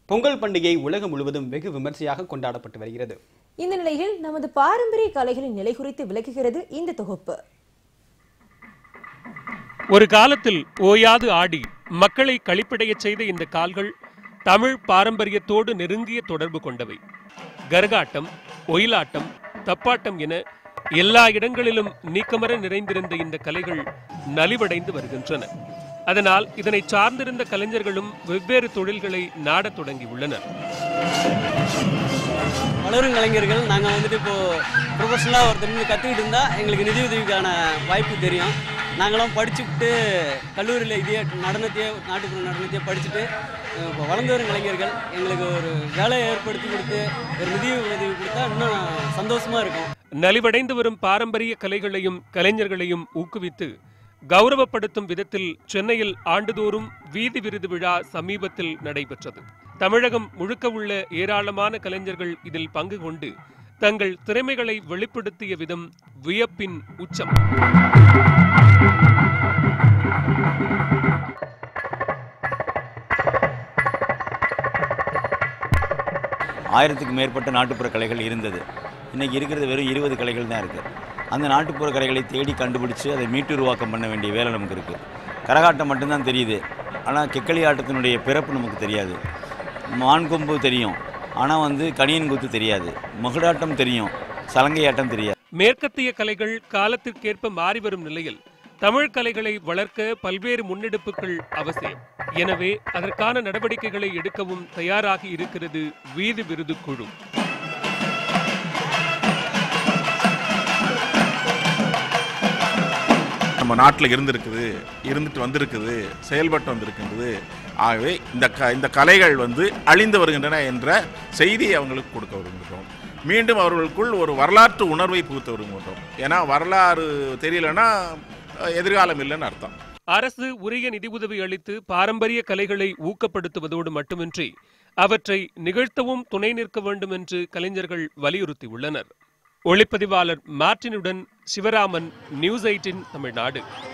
பொங்கல் பண்டிகை உலகம் முழுவதும் வெகு விமர்சையாக கொண்டாடப்பட்டு வருகிறது இந்த நிலையில் நமது பாரம்பரிய கலைகளின் நிலை குறித்து விளக்குகிறது இந்த தொகுப்பு ஒரு காலத்தில் ஓயாது ஆடி மக்களை களிப்படையச் செய்த இந்த கால்கள் தமிழ் பாரம்பரியத்தோடு நெருங்கிய தொடர்பு கொண்டவை கரகாட்டம் ஒயிலாட்டம் தப்பாட்டம் என எல்லா இடங்களிலும் நீக்கமர நிறைந்திருந்த இந்த கலைகள் நலிவடைந்து வருகின்றன அதனால் இதனை சார்ந்திருந்த கலைஞர்களும் வெவ்வேறு தொழில்களை நாடத் தொடங்கியுள்ளனர் வளரும் கலைஞர்கள் நாங்கள் வந்துட்டு இப்போது ப்ரொஃபஷனலாக ஒருத்தர் நின்று கற்றுக்கிட்டு இருந்தால் எங்களுக்கு நிதியுதவிக்கான வாய்ப்பு தெரியும் நாங்களும் படிச்சுக்கிட்டு கல்லூரியில் இதே நடனத்தையே நாட்டுப்புற நடனத்தையே படிச்சுட்டு அஹ், இப்போ வளர்ந்து வரும் கலைஞர்கள் எங்களுக்கு ஒரு வேலையை ஏற்படுத்தி கொடுத்து ஒரு நிதி உதவி கொடுத்தா இன்னும் சந்தோஷமாக இருக்கும் நலிவடைந்து வரும் பாரம்பரிய கலைகளையும் கலைஞர்களையும் ஊக்குவித்து கௌரவப்படுத்தும் விதத்தில் சென்னையில் ஆண்டுதோறும் வீதி விருது விழா சமீபத்தில் நடைபெற்றது தமிழகம் முழுக்க உள்ள ஏராளமான கலைஞர்கள் இதில் பங்கு கொண்டு தங்கள் திறமைகளை வெளிப்படுத்திய விதம் வியப்பின் உச்சம் ஆயிரத்துக்கு மேற்பட்ட நாட்டுப்புற கலைகள் இருந்தது இன்றைக்கி இருக்கிறது வெறும் இருபது கலைகள் தான் இருக்குது அந்த நாட்டுப்புற கலைகளை தேடி கண்டுபிடிச்சு அதை மீட்டுருவாக்கம் பண்ண வேண்டிய வேலை நமக்கு இருக்குது கரகாட்டம் மட்டும்தான் தெரியுது ஆனால் கெக்களி ஆட்டத்தினுடைய பிறப்பு நமக்கு தெரியாது மான் கொம்பு தெரியும் ஆனால் வந்து கணியன் குத்து தெரியாது மகுடாட்டம் தெரியும் சலங்கை ஆட்டம் தெரியாது மேற்கத்திய கலைகள் காலத்திற்கேற்ப மாறி வரும் நிலையில் தமிழ் கலைகளை வளர்க்க பல்வேறு முன்னெடுப்புகள் அவசியம் எனவே அதற்கான நடவடிக்கைகளை எடுக்கவும் தயாராகி இருக்கிறது வீதி விருது குழு நம்ம நாட்டில் இருந்திருக்குது இருந்துட்டு வந்திருக்குது செயல்பட்டு வந்திருக்கின்றது ஆகவே இந்த க இந்த கலைகள் வந்து அழிந்து வருகின்றன என்ற செய்தியை அவங்களுக்கு கொடுக்க விரும்புகிறோம் மீண்டும் அவர்களுக்குள் ஒரு வரலாற்று உணர்வை புகுத்த விரும்புகிறோம் ஏன்னா வரலாறு தெரியலன்னா அஹ், எதிர்காலம் இல்லைன்னு அர்த்தம் அரசு உரிய நிதியுதவி அளித்து பாரம்பரிய கலைகளை ஊக்கப்படுத்துவதோடு மட்டுமின்றி அவற்றை நிகழ்த்தவும் துணை நிற்க வேண்டும் என்று கலைஞர்கள் வலியுறுத்தியுள்ளனர் ஒளிப்பதிவாளர் மார்டினுடன் சிவராமன் நியூஸ் எயிட்டின் தமிழ்நாடு